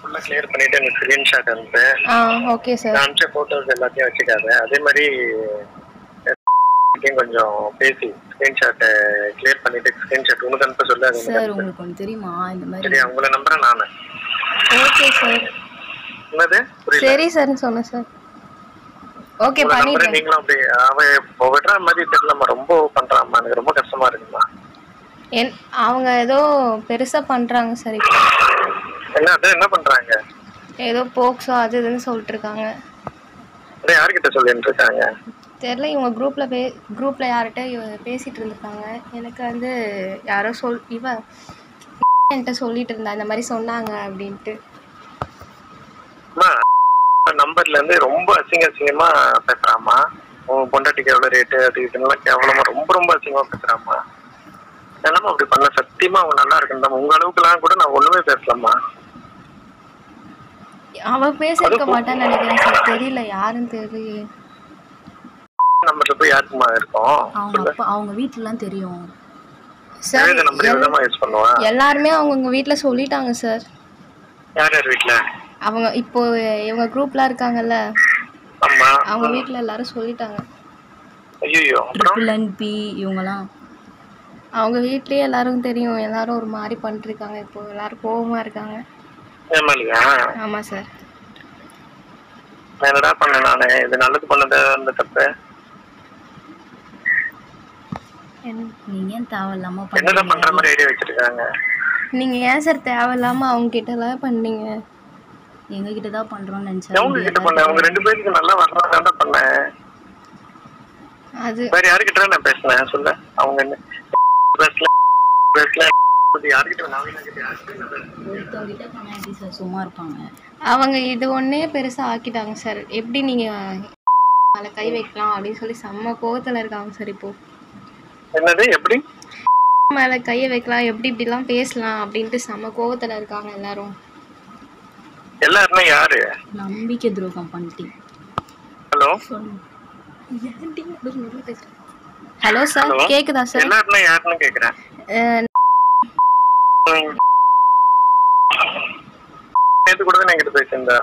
ஃபுல்லா கிளியர் பண்ணிட்டு எனக்கு ஸ்கிரீன்ஷாட் அனுப்பு ஆ ஓகே சார் நான் அனுப்பிச்ச போட்டோஸ் எல்லாத்தையும் வச்சுக்காத அதே மாதிரி கிட்டயும் கொஞ்சம் பேசி ஸ்கிரீன்ஷாட் கிளியர் பண்ணிட்டு ஸ்கிரீன்ஷாட் உனக்கு அனுப்ப சொல்லு அது எனக்கு சார் அனுப்பு. உங்களுக்கு ஒன்று தெரியுமா இந்த மாதிரி சரியா உங்களை நம்புறேன் நானு ஓகே சார் என்னது புரியல சரி சார் சொன்னேன் சார் ஓகே உங்களை நம்புறேன் பண்ணிட்டேன் நீங்களும் அப்படி அவ இப்போ விடுற மாதிரி தெரியலம்மா ரொம்ப பண்றாம்மா எனக்கு ரொம்ப கஷ்டமா இருக்குமா என் அவங்க ஏதோ பெருசாக பண்ணுறாங்க சார் இப்போ என்ன அது என்ன பண்றாங்க ஏதோ போக்ஸோ அது இதுன்னு சொல்லிட்டு இருக்காங்க அதே யார்கிட்ட சொல்லிட்டு இருக்காங்க தெரில இவங்க குரூப்பில் பே குரூப்பில் யார்கிட்ட இவ- பேசிட்டு இருந்திருக்காங்க எனக்கு வந்து யாரோ சொல் இவ என்கிட்ட சொல்லிட்டு இருந்தா இந்த மாதிரி சொன்னாங்க அப்படின்ட்டு அம்மா நம்பர்ல இருந்து ரொம்ப அசிங்க அசிங்கமா பேசுறாமா உன் பொண்டாட்டிக்கு எவ்வளவு ரேட்டு அது இதுலாம் கேவலமா ரொம்ப ரொம்ப அசிங்கமா பேசுறாமா என்னம்மா அப்படி பண்ண சத்தியமா அவன் நல்லா இருக்குன்னு உங்க அளவுக்குலாம் கூட நான் ஒண்ணுமே பேசலாமா அவ பேசியிருக்க மாட்டான்னு நினைக்கிறேன் சார் தெரியல யாருன்னு தெரியலையே நம்பர்ல போய் யாருக்குமா இருக்கும் அவங்க அப்பா அவங்க வீட்டிலலாம் தெரியும் சார் எழுத நம்பர் எவ்வளவுமா யூஸ் பண்ணுவா எல்லாருமே அவங்கவுங்க வீட்டில் சொல்லிட்டாங்க சார் யார் யார் வீட்டுல அவங்க இப்போ இவங்க குரூப்லாம் இருக்காங்கல்ல ஆமா அவங்க வீட்டில் எல்லாரும் சொல்லிட்டாங்க ஐயோ அப்புறம் ட்ரிபிள் என்பி இவங்கெல்லாம் அவங்க வீட்லயே எல்லாரும் தெரியும் எல்லாரும் ஒரு மாதிரி பண்ணிருக்காங்க இப்போ எல்லாரும் கோவமா இருக்காங்க ஏமாலியா ஆமாம் சார் நான் என்னடா பண்ணேன் நானு இது நல்லது பண்ணது அந்த தப்பு நீங்கள் ஏன் தேவையில்லாமல் என்னதான் பண்ற பண்ணுறீங்க மாதிரி ஐடியா வச்சிருக்காங்க நீங்கள் ஏன் சார் தேவையில்லாம அவங்க கிட்டலாம் பண்ணீங்க எங்ககிட்ட தான் பண்ணுறோம்னு அவங்க கிட்ட நினச்சேன் பண்ணேன் அவங்க ரெண்டு பேருக்கு நல்லா வர்றாங்க தான் பண்ணேன் அது வேற யாருக்கிட்ட நான் பேசினேன் சொல்ல அவங்க என்ன பேசல பேசல யாருக்கிட்ட நவீனா கிட்ட யாருக்கிட்ட நான் பேசினேன்? ஒருத்தவங்கிட்ட பண்ணால் எப்படி சார் சும்மா இருப்பாங்க அவங்க இது ஒன்றே பெருசாக ஆக்கிட்டாங்க சார் எப்படி நீங்கள் அதில் கை வைக்கலாம் அப்படின்னு சொல்லி செம்ம கோவத்தில் இருக்காங்க சார் இப்போ என்னது எப்படி மேலே கையை வைக்கலாம் எப்படி இப்படிலாம் பேசலாம் அப்படின்ட்டு செம்ம கோவத்தில் இருக்காங்க எல்லாரும் எல்லாருமே யாரு நம்பிக்கை துரோகம் பண்ணிட்டேன் ஹலோ ஹலோ சார் Hello? கேக்குதா சார் எல்லாருமே யாருன்னு கேக்குறேன் ம். நேத்து கூட தான் என்கிட்ட பேசியிருந்தா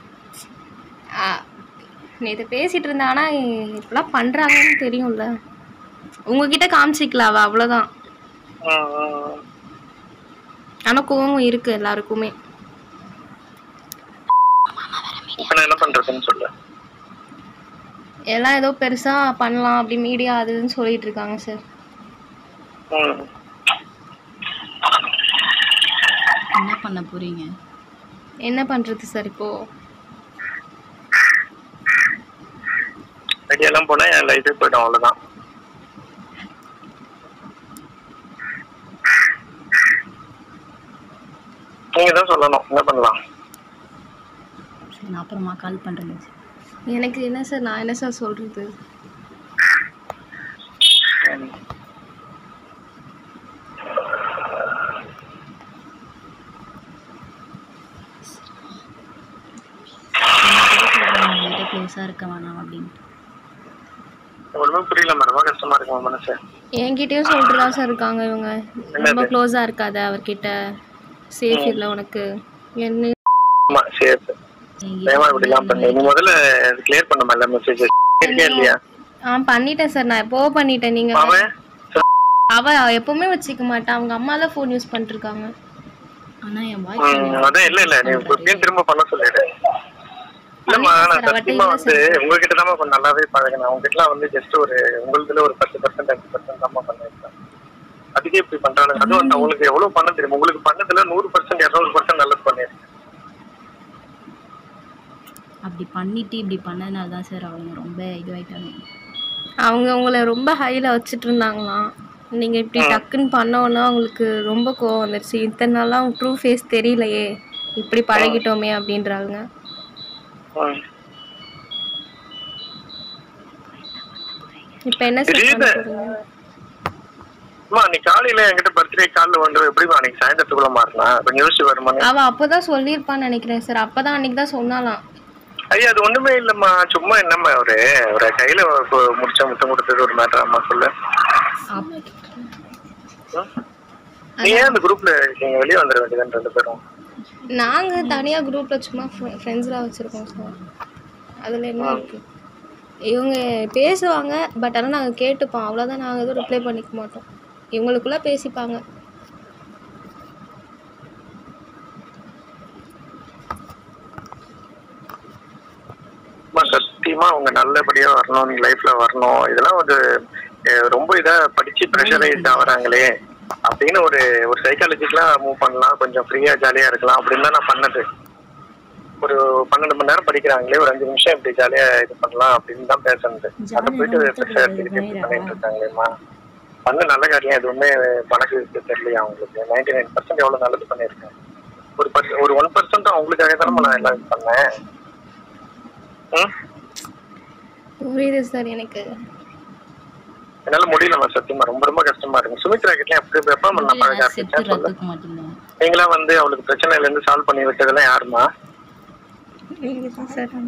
நேற்று பேசிட்டு இருந்தா ஆனா இப்படிலாம் பண்றாங்கன்னு தெரியும்ல உங்ககிட்ட காமிச்சிக்கல அவ அவ்வளோதான் ம், ம். ஆனா கோவம் இருக்கு எல்லாருக்குமே இப்ப நான் என்ன பண்றதுன்னு சொல்லு எல்லாம் ஏதோ பெருசா பண்ணலாம் அப்படி மீடியா அது இதுன்னு சொல்லிட்டு இருக்காங்க சார் ம். என்ன பண்ண போகிறீங்க என்ன பண்றது சார் இப்போ வெளியெல்லாம் போனா என் லைஃபே போயிடும் அவ்வளவுதான் நீங்க தான் சொல்லணும் என்ன பண்ணலாம் சரி நான் அப்புறமா கால் பண்ணுறேன் எனக்கு என்ன சார் நான் என்ன சார் சொல்றது ம். உங்கள்கிட்ட க்ளோஸாக இருக்க வேணாம் அப்படின்ட்டு ஒண்ணுமே புரியல மேடம் ரொம்ப கஷ்டமா இருக்கு உன் மனசு என்கிட்டயும் சொல்லிட்டு தான் சார் இருக்காங்க இவங்க ரொம்ப க்ளோஸா இருக்காத அவர்கிட்ட சேஃப் இல்லை உனக்கு என்ன ஆமா சரி ஏமா இப்படி எல்லாம் பண்ணு நீ முதல்ல கிளியர் பண்ணுமா எல்லா மெசேஜ் இருக்கே இல்லையா ஆ பண்ணிட்டேன் சார் நான் எப்போ பண்ணிட்டேன் நீங்க அவன் அவ எப்பவுமே வச்சுக்க மாட்டா அவங்க அம்மா தான் ஃபோன் யூஸ் பண்ணிட்டு இருக்காங்க ஆனால் என் பாய் ம், அதான் இல்ல இல்ல நீ எப்படியும் திரும்ப பண்ண சொல்லிடு இல்லம்மா நான் சார், அவட்ட சத்தியமா இல்ல வந்து உங்ககிட்ட தான் கொஞ்சம் நல்லாவே பழகினேன் அவங்க கிட்ட வந்து ஜஸ்ட் ஒரு உங்களுதுல ஒரு பத்து பர்சன்ட் அஞ்சு பர்சன்ட் தான் பண்ணிருக்கேன் அதுக்கே இப்படி பண்றாங்க அதுவும் அந்த அவங்களுக்கு எவ்வளவு பண்ண தெரியும் உங்களுக்கு பண்ணதுல நூறு பர்சன்ட் இரநூறு பர்சன்ட் நல்லது பண்ணிருக்கேன் அப்படி பண்ணிட்டு இப்படி பண்ணதுனால தான் சார் அவங்க ரொம்ப இதுவாயிட்டாங்க அவங்க உங்களை ரொம்ப ஹைல வச்சுட்டு இருந்தாங்களாம் நீங்க இப்படி டக்குன்னு பண்ணோன்னா அவங்களுக்கு ரொம்ப கோவம் வந்துருச்சு இத்தனை நாளா அவங்க ட்ரூ ஃபேஸ் தெரியலையே இப்படி பழகிட்டோமே அப்படின்றாங்க ம். இப்போ என்ன சார் பண்ண திடீர்னு- போறீங்க அம்மா நீ காலையில என்கிட்ட பர்த்டே காலில் வந்து எப்படிமா அன்னைக்கு சாயந்தரத்துக்குள்ள மாறினா கொஞ்சம் யோசிச்சு வருமா நீ? அவ அப்பதான் சொல்லியிருப்பான்னு நினைக்கிறேன் சார் அப்பதான் அன்னைக்கு தான் சொன்னாலாம் ஐயா அது ஒண்ணுமே இல்லம்மா சும்மா என்னம்மா ஒரு ஒரு கையில ஒரு முடிச்ச முத்தம் கொடுத்தது ஒரு மேட்டர் அம்மா சொல்லு ம்? நீ ஏன் அந்த குரூப்ல நீங்க வெளியே வந்துட வேண்டியதுன்னு ரெண்டு பேரும் நாங்கள் தனியாக குரூப்பில் சும்மா ஃப்ரெண்ட்ஸ்லாம் வச்சுருக்கோம் சார் அதில் என்ன இருக்குது இவங்க பேசுவாங்க பட் ஆனால் நாங்கள் கேட்டுப்போம் அவ்வளோதான் நாங்கள் எதுவும் ரிப்ளை பண்ணிக்க மாட்டோம் இவங்களுக்குள்ளே பேசிப்பாங்க அம்மா சத்தியமா அவங்க நல்லபடியா வரணும் லைஃப்ல வரணும் இதெல்லாம் ஒரு அஹ், ரொம்ப இதா படிச்சு ப்ரெஷரைஸ் ஆகுறாங்களே அப்படின்னு ஒரு ஒரு சைக்காலஜிக்கலா மூவ் பண்ணலாம் கொஞ்சம் ஃப்ரீயா ஜாலியா இருக்கலாம் அப்படின்னு தான் நான் பண்ணது ஒரு பன்னெண்டு மணி நேரம் படிக்கிறாங்களே ஒரு அஞ்சு நிமிஷம் இப்படி ஜாலியா இது பண்ணலாம் அப்படின்னு தான் பேசுனது அதை போயிட்டு பெருசா எடுத்துக்கிட்டு இப்படி பண்ணிட்டு இருக்காங்களேம்மா பண்ண நல்ல காரியம் எதுவுமே மனசு தெரியலையா அவங்களுக்கு நைன்டி நைன் பர்சன்ட் எவ்வளவு நல்லது பண்ணியிருக்கேன் ஒரு பர்ச ஒரு ஒன் பர்சன்ட் அவங்களுக்காக தானே நான் எல்லாம் இது பண்ணேன் ம் புரியுது சார் எனக்கு என்னால முடியலம்மா சத்தியமா ரொம்ப ரொம்ப கஷ்டமா இருக்கு சுமித்ரா கிட்ட எப்படி எப்ப நான் பழக செத்து ஆரம்பிச்சேன் சொல்லு ரத்துக்க மாட்டீங்களா நீங்களா வந்து அவளுக்கு பிரச்சனையில இருந்து சால்வ் பண்ணி விட்டதெல்லாம் யாருமா சார்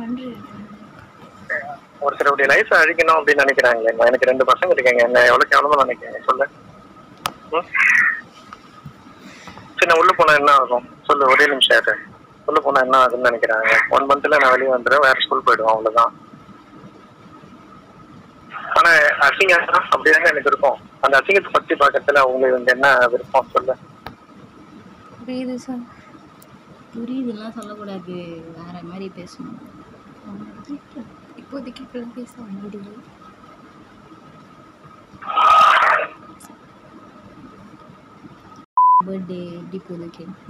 ஒருத்தருடைய லைஃப் அழிக்கணும் அப்படின்னு நினைக்கிறாங்க எனக்கு ரெண்டு பசங்க இருக்காங்க என்ன எவ்வளவு கேவலமா நினைக்கிறீங்க சொல்லு ம்? சரி நான் உள்ள போனா என்ன ஆகும் சொல்லு ஒரே நிமிஷம் இரு. உள்ள போனா என்ன ஆகுதுன்னு நினைக்கிறாங்க ஒன் மந்த்ல நான் வெளியே வந்துடுவேன் வேற ஸ்கூல் போயிடுவேன் அவ்வளவுதான் ஆனா அசிங்கம் அப்படிதாங்க எனக்கு இருக்கும் அந்த அசிங்கத்தை பத்தி பார்க்கறதுல உங்களுக்கு வந்து என்ன விருப்பம் சொல்லு புரியுது சார் புரியுதுலாம் சொல்லக்கூடாது வேற மாதிரி பேசணும் இப்போதைக்கு இப்படிலாம் பேச முடியல பர்த்டே எப்படி போகுது கேள்வி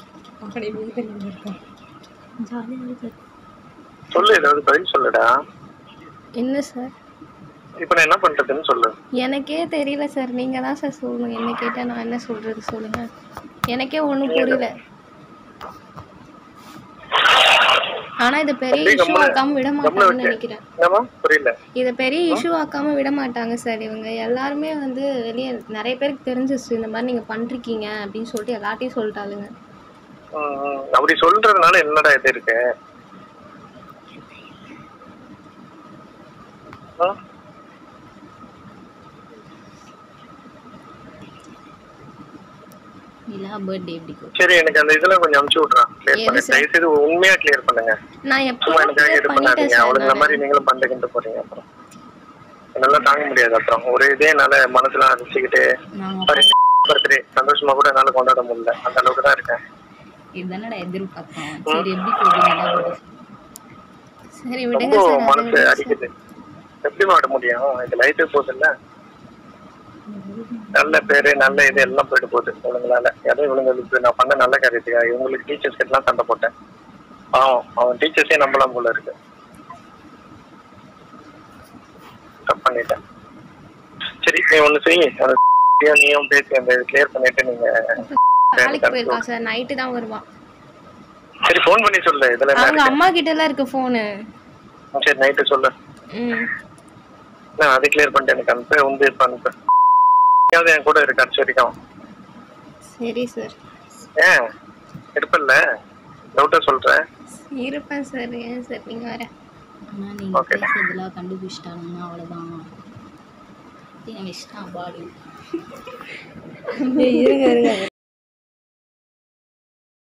ஜாலியாக சொல்லு ஏதாவது பதில் சொல்லுடா என்ன சார் இப்ப நான் என்ன பண்றதுன்னு சொல்லு எனக்கே தெரியல சார் நீங்கள் தான் சார் சொல்லணும் என்ன கேட்டால் நான் என்ன சொல்கிறது சொல்லுங்கள் எனக்கே ஒன்றும் புரியல ஆனால் இது பெரிய அப்படியே இஷ்யூ கம்முனு- ஆக்காம விட கம்முனு மாட்டாங்கன்னு விட்டு. நினைக்கிறேன் என்னம்மா புரியல இதை பெரிய இஷ்யூ ஆக்காம விட மாட்டாங்க சார் இவங்க எல்லாருமே வந்து வெளியே நிறைய பேருக்கு தெரிஞ்சிச்சு இந்த மாதிரி நீங்கள் பண்ணிருக்கீங்க அப்படின்னு சொல்லிட்டு எல்லாத்தையும் சொல்லிட்டாளுங்க ம், ம். அப்படி சொல்றதுனால என்னடா இது இருக்கு ஆ? நிலா பர்த்டே எப்படி போகுது சரி எனக்கு அந்த இதுல கொஞ்சம் அமுச்சு விட்றான் கிளியர் எது பண்ணு sir? தயவு செய்து உண்மையா கிளியர் பண்ணுங்க நான் சும்மா எப்போ எனக்காக இது பண்ணிட்டேன் பண்ணாதீங்க சார் அவளுங்க நான். மாதிரி நீங்களும் பண்ணிட்டு போறீங்க அப்புறம் என்னால தாங்க முடியாது அப்புறம் ஒரு இதே என்னால மனசுல அடிச்சுக்கிட்டு நாங்கள் பர்த்டே சந்தோஷமா கூட என்னால கொண்டாட முடியல அந்த அளவுக்கு தான் இருக்கேன் இதுதானடா எதிர்பார்த்தோம் சரி எப்படி போகுது நிலா பர்த்டே சரி ரொம்ப விடுங்க சார் அதை மனசு விடுங்க சார். அடிக்குது எப்படி மாட முடியும் இது லைஃபே போகுதுல்ல நல்ல பேரு நல்ல இது எல்லாம் போயிட்டு போகுது இவங்களால யாரும் இவங்களுக்கு நான் பண்ண நல்ல காரியத்துக்கா இவங்களுக்கு டீச்சர்ஸ் கிட்டலாம் சண்டை போட்டேன் பாவம் அவன் டீச்சர்ஸே நம்பலாம் போல இருக்கு தப்பு பண்ணிட்டேன் சரி நீ ஒண்ணு செய் அந்த நீயும் பேசி அந்த கிளியர் பண்ணிட்டு நீங்க வேலைக்கு போயிருக்கான் சார் நைட்டு தான் வருவான் சரி ஃபோன் பண்ணி சொல்லு இதுல என்ன அவங்க இருக்கு அம்மா கிட்டலாம் இருக்கு ஃபோனு சரி நைட்டு சொல்லு ம் நான் அதை கிளியர் பண்ணிட்டு எனக்கு அனுப்பு வந்து இப்ப அனுப்பு எங்கேயாவது என் கூட இருக்கு கடைசி வரைக்கும் சரி சார் ஏன் இருப்பல்ல டவுட்டா சொல்றேன் இருப்பேன் சார் ஏன் சார் நீங்கள் வர ஆனால் நீங்கள் Okay. பேசுறதுலாம் கண்டுபிடிச்சிட்டாங்கன்னா அவ்வளோதான் வச்சிட்டான் பாடி இருங்க இருங்க